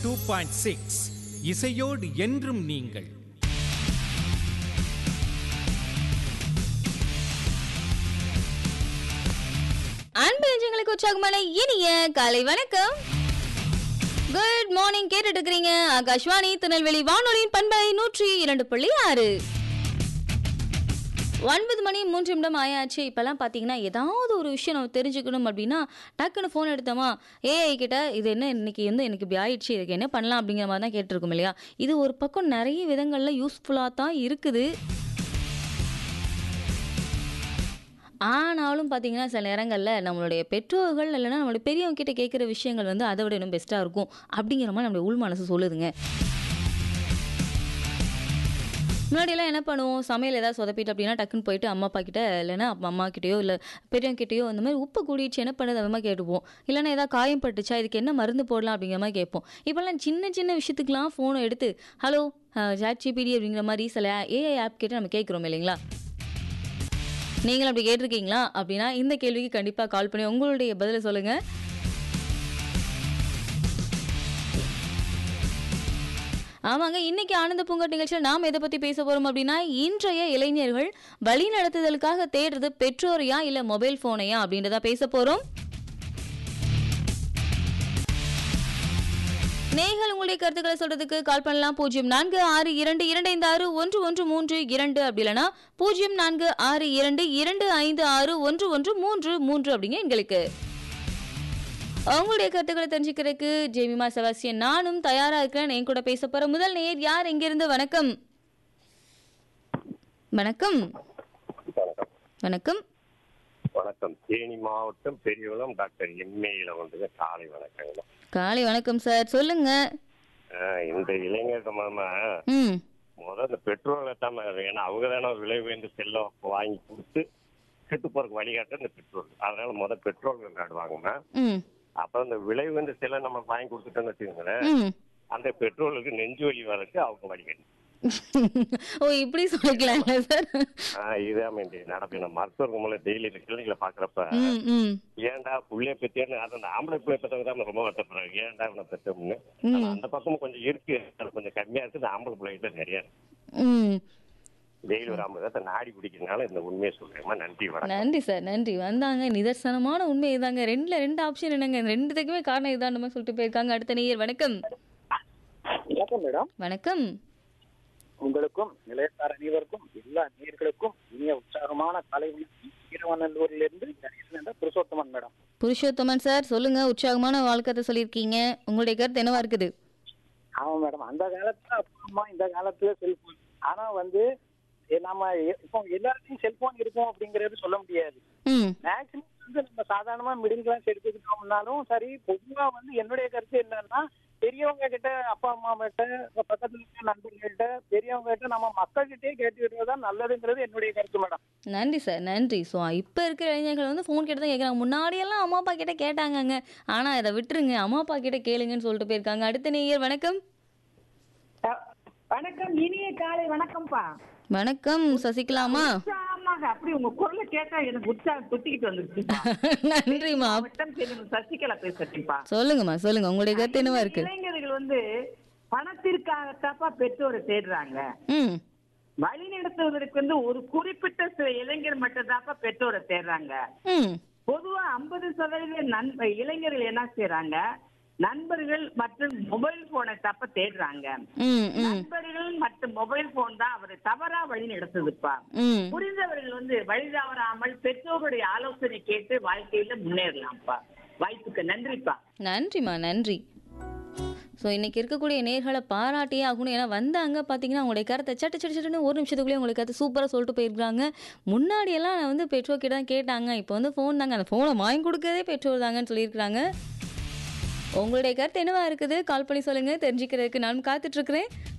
Two point six இசையோடு என்றும் நீங்கள் அன்பு நெஞ்சங்களுக்கு உற்சாகமான இனிய காலை வணக்கம் குட் மார்னிங் கேட்டுட்டு இருக்கிறீங்க ஆகாஷ்வாணி திருநெல்வேலி வானொலியின் பண்பலை நூற்றி இரண்டு புள்ளி ஆறு ஒன்பது மணி மூன்று நிமிடம் ஆயாச்சு இப்போல்லாம் பார்த்தீங்கன்னா ஏதாவது ஒரு விஷயம் நம்ம தெரிஞ்சுக்கணும் அப்படின்னா டக்குன்னு ஃபோன் எடுத்தோமா ஏஐ கிட்ட இது என்ன இன்னைக்கு வந்து எனக்கு இப்படி ஆயிடுச்சு இதுக்கு என்ன பண்ணலாம் அப்படிங்கிற மாதிரி தான் கேட்டிருக்கோம் இல்லையா இது ஒரு பக்கம் நிறைய விதங்களில் யூஸ்ஃபுல்லாக தான் இருக்குது ஆனாலும் பார்த்தீங்கன்னா சில நேரங்களில் நம்மளுடைய பெற்றோர்கள் இல்லைன்னா நம்மளுடைய பெரியவங்க கிட்ட கேட்குற விஷயங்கள் வந்து அதை விட இன்னும் பெஸ்ட்டாக இருக்கும் அப்படிங்கிற மாதிரி நம்மளுடைய உள் மனசு சொல்லுதுங்க முன்னாடியெல்லாம் என்ன பண்ணுவோம் சமையல் ஏதாவது சொதப்பிட்டு அப்படின்னா டக்குன்னு போயிட்டு அம்மா அப்பா கிட்ட இல்லைன்னா அப்பா அம்மா கிட்டேயோ இல்லை பெரியவங்க கிட்டேயோ அந்த மாதிரி உப்பு கூடிடுச்சு என்ன பண்ணுது அந்த மாதிரி கேட்டுப்போம் இல்லைன்னா ஏதாவது காயம் பட்டுச்சா இதுக்கு என்ன மருந்து போடலாம் அப்படிங்கிற மாதிரி கேட்போம் இப்போல்லாம் சின்ன சின்ன விஷயத்துக்குலாம் ஃபோனை எடுத்து ஹலோ சாட் ஜிபிடி அப்படிங்கிற மாதிரி சில ஏஐ ஆப் கேட்டு நம்ம கேட்குறோம் இல்லைங்களா நீங்களும் அப்படி கேட்டிருக்கீங்களா அப்படின்னா இந்த கேள்விக்கு கண்டிப்பாக கால் பண்ணி உங்களுடைய பதிலை சொல்லுங்கள் ஆமாங்க இன்னைக்கு ஆனந்த பூங்காட் நிகழ்ச்சியில் நாம் எதை பற்றி பேச போகிறோம் அப்படின்னா இன்றைய இளைஞர்கள் வழி நடத்துதலுக்காக தேடுறது பெற்றோரையா இல்லை மொபைல் ஃபோனையா அப்படின்றத பேச போகிறோம் நேர்கள் உங்களுடைய கருத்துக்களை சொல்றதுக்கு கால் பண்ணலாம் பூஜ்ஜியம் நான்கு ஆறு இரண்டு இரண்டு ஐந்து ஆறு ஒன்று ஒன்று மூன்று இரண்டு அப்படி இல்லைன்னா பூஜ்ஜியம் நான்கு ஆறு இரண்டு இரண்டு ஐந்து ஆறு ஒன்று ஒன்று மூன்று மூன்று அப்படிங்க எங்களுக்கு அவங்களுடைய கருத்துக்களை தெரிஞ்சுக்கிறதுக்கு ஜெமிமா செபாஸ்டியன் நானும் தயாரா இருக்கிறேன் என் கூட பேச போற முதல் நேர் யார் எங்கிருந்து வணக்கம் வணக்கம் வணக்கம் வணக்கம் வணக்கம் தேனி மாவட்டம் பெரியகுளம் டாக்டர் எம்ஏல வந்து காலை வணக்கங்க காலை வணக்கம் சார் சொல்லுங்க ஆஹ் இந்த இளைஞர்கள் மூலமா ம் முதல்ல இந்த பெட்ரோலை தான் ஏன்னா அவங்க தானே விலை உயர்ந்த செல்லம் வாங்கி கொடுத்து கெட்டு போறதுக்கு வழிகாட்ட இந்த பெட்ரோல் அதனால முதல் பெட்ரோல் கார்டு வாங்கினேன் ம் அப்புறம் இந்த விலை உயர்ந்த செல்லம் நம்ம வாங்கி கொடுத்துட்டோம்னு வச்சுக்கோங்களேன் ம் அந்த பெட்ரோலுக்கு நெஞ்சு வலி வரக்கு அவங்க வழிகாட்டு ஓ இப்படி சொல்லிக்கலாங்களா சார் ஆஹ் இதான் இந்த நடப்பு நம்ம மருத்துவர்கள் மூலம் டெய்லி இந்த கிளினிக்ல பாக்குறப்ப ம் ம் ஏன்டா புள்ளைய பெற்றேன்னு அது அந்த ஆம்பளை பிள்ளை பெற்றவங்க தான் ரொம்ப வருத்தப்படுறாங்க ஏன்டா இவனை பெற்றோம்னு ம். ஆனா அந்த பக்கமும் கொஞ்சம் இருக்கு அது கொஞ்சம் கம்மியா இருக்கு இந்த ஆம்பளை பிள்ளைகிட்ட நிறைய இருக்கு ம் டெய்லி ஒரு ஐம்பது பேர்த்த நாடி பிடிக்கிறதுனால இந்த உண்மையை சொல்றேம்மா நன்றி வணக்கம் நன்றி சார் நன்றி வந்தாங்க நிதர்சனமான உண்மை இதாங்க ரெண்டுல ரெண்டு ஆப்ஷன் என்னங்க ரெண்டுத்துக்குமே காரணம் இதான் மாதிரி சொல்லிட்டு போயிருக்காங்க அடுத்த நேயர் வணக்கம் வணக்கம் மேடம் வணக்கம் உங்களுக்கும் நிலையத்தார் அனைவருக்கும் எல்லா நேர்களுக்கும் இனிய உற்சாகமான காலை வணக்கம் திருவண்ணூரிலிருந்து கணேசன் என்ற புருஷோத்தமன் மேடம் புருஷோத்தமன் சார் சொல்லுங்க உற்சாகமான வாழ்க்கத்தை சொல்லியிருக்கீங்க உங்களுடைய கருத்து என்னவா இருக்குது ஆமா மேடம் அந்த காலத்துல அப்பா அம்மா இந்த காலத்துல செல்போன் ஆனா வந்து எ- நம்ம எ- இப்போ எல்லாருக்கும் செல்போன் இருக்கும் அப்படிங்கறது சொல்ல முடியாது ம் மேக்சிமம் வந்து நம்ம சாதாரணமா மிடில் கிளாஸ் எடுத்துக்கிட்டோம்னாலும் சரி பொதுவா வந்து என்னுடைய கருத்து என்னன்னா பெரியவங்க கிட்ட அப்பா அம்மா கிட்ட இப்ப பக்கத்துல இருக்க நண்பர்கள்கிட்ட பெரியவங்க கிட்ட நம்ம மக்கள்கிட்டயே கேட்டுக்கிட்டு தான் நல்லதுங்கிறது என்னுடைய கருத்து மேடம் நன்றி சார் நன்றி ஸோ இப்போ இருக்கிற இளைஞர்கள் வந்து ஃபோன் கிட்ட தான் கேட்குறாங்க முன்னாடியெல்லாம் அம்மா அப்பா கிட்ட கேட்டாங்கங்க ஆனால் இதை விட்டுருங்க அம்மா அப்பா கிட்ட கேளுங்கன்னு சொல்லிட்டு போயிருக்காங்க அடுத்த நேயர் வணக்கம் அஹ், வணக்கம் இனிய காலை வணக்கம்ப்பா வணக்கம் சசிகலாமா உற்சாகமாக அப்படி உங்க குரலை கேட்டா எனக்கு உற்சாகம் தொட்டிக்கிட்டு வந்துருச்சுப்பா நன்றிம்மா மாவட்டம் தெரியும் சசிகலா பேசுறேன்ப்பா சொல்லுங்கம்மா சொல்லுங்க உங்களுடைய கருத்து என்னவா இருக்கு இளைஞர்கள் வந்து பணத்திற்காகத்தாப்பா பெற்றோரை தேடுறாங்க ம் வழி நடத்துவதற்கு வந்து ஒரு குறிப்பிட்ட சில இளைஞர் மட்டும் தாப்பா பெற்றோரை தேடுறாங்க ம் பொதுவா ஐம்பது சதவீத நண்ப இளைஞர்கள் என்ன செய்யறாங்க நண்பர்கள் மற்றும் மொபைல் போனை தப்ப தேடுறாங்க ம் ம் நண்பர்கள் மற்றும் மொபைல் போன் தான் அவரை தவறா வழி நடத்துதுப்பா ம் புரிந்தவர்கள் வந்து வழி தவறாமல் பெற்றோருடைய ஆலோசனை கேட்டு வாழ்க்கையில முன்னேறலாம்ப்பா வாய்ப்புக்கு நன்றிப்பா நன்றிம்மா நன்றி ஸோ இன்னைக்கு இருக்கக்கூடிய நேர்களை பாராட்டியே ஆகணும் ஏன்னா வந்தாங்க பார்த்தீங்கன்னா உங்களுடைய கருத்தை சட்டு சட்டு சட்டுன்னு ஒரு நிமிஷத்துக்குள்ளேயே உங்களுக்கு கருத்து சூப்பராக சொல்லிட்டு போயிருக்காங்க முன்னாடியெல்லாம் நான் வந்து பெற்றோர் கிட்ட தான் கேட்டாங்க இப்போ வந்து ஃபோன் தாங்க அந்த ஃபோனை வாங்கி கொடுக்கறதே பெற்றோர் தாங்கன்னு சொல்லியிருக்கிறாங்க உங்களுடைய கருத்து என்னவா இருக்குது கால் பண்ணி சொல்லுங்கள் தெரிஞ்சுக்கிறதுக்கு நான் காத்துட்ருக்கிறேன்